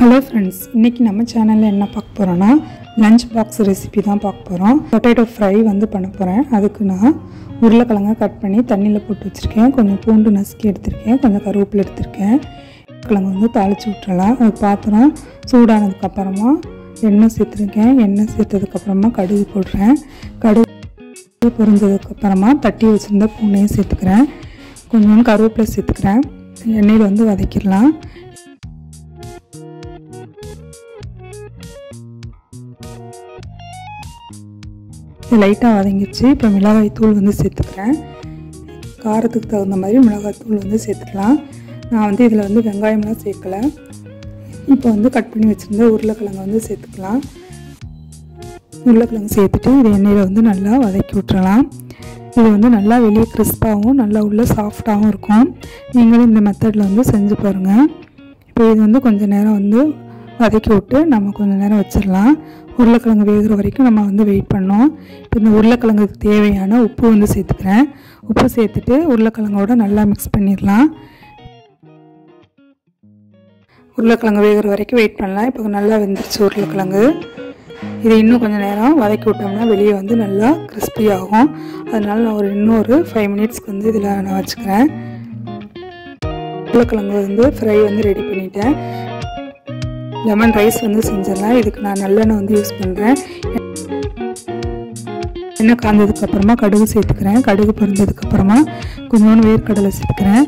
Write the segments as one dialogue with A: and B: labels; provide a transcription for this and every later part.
A: hello friends இன்றைக்கி நம்ம சேனலில் என்ன பார்க்க போகிறோன்னா லஞ்ச் பாக்ஸ் ரெசிபி தான் பார்க்க போகிறோம் பொட்டேட்டோ ஃப்ரை வந்து பண்ண போகிறேன் அதுக்கு நான் உருளைக்கிழங்க கட் பண்ணி தண்ணியில் போட்டு வச்சுருக்கேன் கொஞ்சம் பூண்டு நசுக்கி எடுத்திருக்கேன் கொஞ்சம் கருவேப்பிலை எடுத்திருக்கேன் கிழங்கு வந்து தாளித்து விட்டுறலாம் அது பாத்திரம் சூடானதுக்கப்புறமா எண்ணெய் சேர்த்துருக்கேன் எண்ணெய் சேர்த்ததுக்கப்புறமா கடுகு போடுறேன் கடுகு பொரிஞ்சதுக்கப்புறமா தட்டி வச்சுருந்த பூண்டையும் சேர்த்துக்கிறேன் கொஞ்சோண்டு கருவேப்பிலை சேர்த்துக்கிறேன் எண்ணெயில் வந்து வதக்கிடலாம் இது லைட்டாக வதங்கிடுச்சு இப்போ மிளகாய் தூள் வந்து சேர்த்துக்கிறேன் காரத்துக்கு தகுந்த மாதிரி மிளகாய் தூள் வந்து சேர்த்துக்கலாம் நான் வந்து இதில் வந்து வெங்காயம்லாம் சேர்க்கலை இப்போ வந்து கட் பண்ணி வச்சுருந்த உருளைக்கிழங்கு வந்து சேர்த்துக்கலாம் உருளைக்கிழங்கு சேர்த்துட்டு இது எண்ணெயில் வந்து நல்லா வதக்கி விட்டுறலாம் இது வந்து நல்லா வெளியே கிறிஸ்பாகவும் நல்லா உள்ளே சாஃப்டாகவும் இருக்கும் நீங்களும் இந்த மெத்தடில் வந்து செஞ்சு பாருங்கள் இப்போ இது வந்து கொஞ்சம் நேரம் வந்து வதக்கி விட்டு நம்ம கொஞ்சம் நேரம் வச்சிடலாம் உருளைக்கிழங்கு வேகிற வரைக்கும் நம்ம வந்து வெயிட் பண்ணோம் இப்போ இந்த உருளைக்கிழங்குக்கு தேவையான உப்பு வந்து சேர்த்துக்கிறேன் உப்பு சேர்த்துட்டு உருளைக்கிழங்கோட நல்லா மிக்ஸ் பண்ணிடலாம் உருளைக்கிழங்கு வேகிற வரைக்கும் வெயிட் பண்ணலாம் இப்போ நல்லா வெந்துருச்சு உருளைக்கிழங்கு இது இன்னும் கொஞ்சம் நேரம் வதக்கி விட்டோம்னா வெளியே வந்து நல்லா கிறிஸ்பி ஆகும் அதனால நான் ஒரு இன்னும் ஒரு ஃபைவ் மினிட்ஸ்க்கு வந்து இதில் நான் வச்சுக்கிறேன் உருளைக்கிழங்கு வந்து ஃப்ரை வந்து ரெடி பண்ணிட்டேன் லெமன் ரைஸ் வந்து செஞ்சிடலாம் இதுக்கு நான் நல்லெண்ணெய் வந்து யூஸ் பண்ணுறேன் எண்ணெய் காய்ஞ்சதுக்கப்புறமா கடுகு சேர்த்துக்கிறேன் கடுகு பொரிஞ்சதுக்கப்புறமா கொஞ்சோண்டு வேர்க்கடலை சேர்த்துக்கிறேன்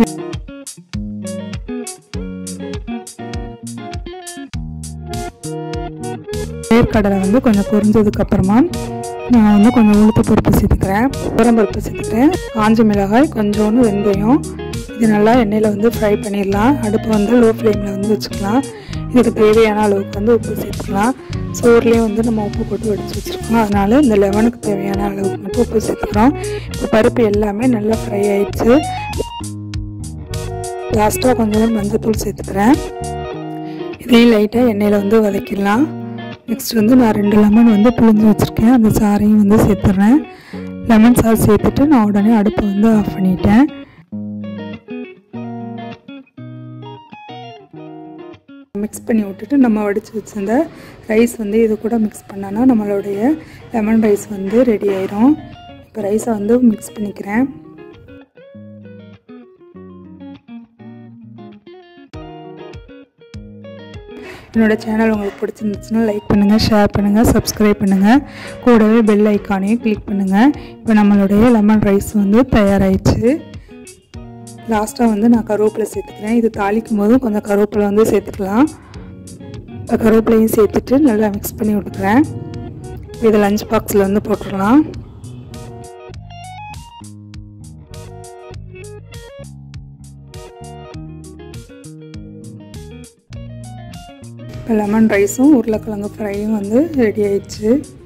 A: வேர்க்கடலை வந்து கொஞ்சம் பொரிஞ்சதுக்கப்புறமா நான் வந்து கொஞ்சம் உளுத்த பருப்பு சேர்த்துக்கிறேன் பருப்பு சேர்த்துக்கிறேன் காஞ்ச மிளகாய் கொஞ்சோண்டு வெந்தயம் இது நல்லா எண்ணெயில் வந்து ஃப்ரை பண்ணிடலாம் அடுப்பை வந்து லோ ஃப்ளேமில் வந்து வச்சுக்கலாம் இதுக்கு தேவையான அளவுக்கு வந்து உப்பு சேர்த்துக்கலாம் சோறுலேயும் வந்து நம்ம உப்பு போட்டு வடித்து வச்சுருக்கோம் அதனால் இந்த லெமனுக்கு தேவையான அளவுக்கு மட்டும் உப்பு சேர்த்துக்கிறோம் இப்போ பருப்பு எல்லாமே நல்லா ஃப்ரை ஆயிடுச்சு லாஸ்ட்டாக கொஞ்சம் மஞ்சள் சேர்த்துக்கிறேன் இதையும் லைட்டாக எண்ணெயில் வந்து வதக்கிடலாம் நெக்ஸ்ட் வந்து நான் ரெண்டு லெமன் வந்து புழிஞ்சு வச்சுருக்கேன் அந்த சாறையும் வந்து சேர்த்துட்றேன் லெமன் சாறு சேர்த்துட்டு நான் உடனே அடுப்பை வந்து ஆஃப் பண்ணிட்டேன் மிக்ஸ் பண்ணி விட்டுட்டு நம்ம வடித்து வச்சிருந்த ரைஸ் வந்து இது கூட மிக்ஸ் பண்ணோன்னா நம்மளுடைய லெமன் ரைஸ் வந்து ரெடி ஆயிரும் இப்போ ரைஸை வந்து மிக்ஸ் பண்ணிக்கிறேன் என்னோடய சேனல் உங்களுக்கு பிடிச்சிருந்துச்சுன்னா லைக் பண்ணுங்கள் ஷேர் பண்ணுங்கள் சப்ஸ்கிரைப் பண்ணுங்கள் கூடவே பெல் ஐக்கானையும் கிளிக் பண்ணுங்கள் இப்போ நம்மளுடைய லெமன் ரைஸ் வந்து தயாராகிடுச்சு லாஸ்ட்டாக வந்து நான் கருவேப்பிலை சேர்த்துக்கிறேன் இது தாளிக்கும் போதும் கொஞ்சம் கருவேப்பிலை வந்து சேர்த்துக்கலாம் இப்போ கருவேப்பிலையும் சேர்த்துட்டு நல்லா மிக்ஸ் பண்ணி விட்டுக்கிறேன் இதை லஞ்ச் பாக்ஸில் வந்து போட்டுடலாம் இப்போ லெமன் ரைஸும் உருளைக்கிழங்கு ஃப்ரையும் வந்து ரெடி ஆயிடுச்சு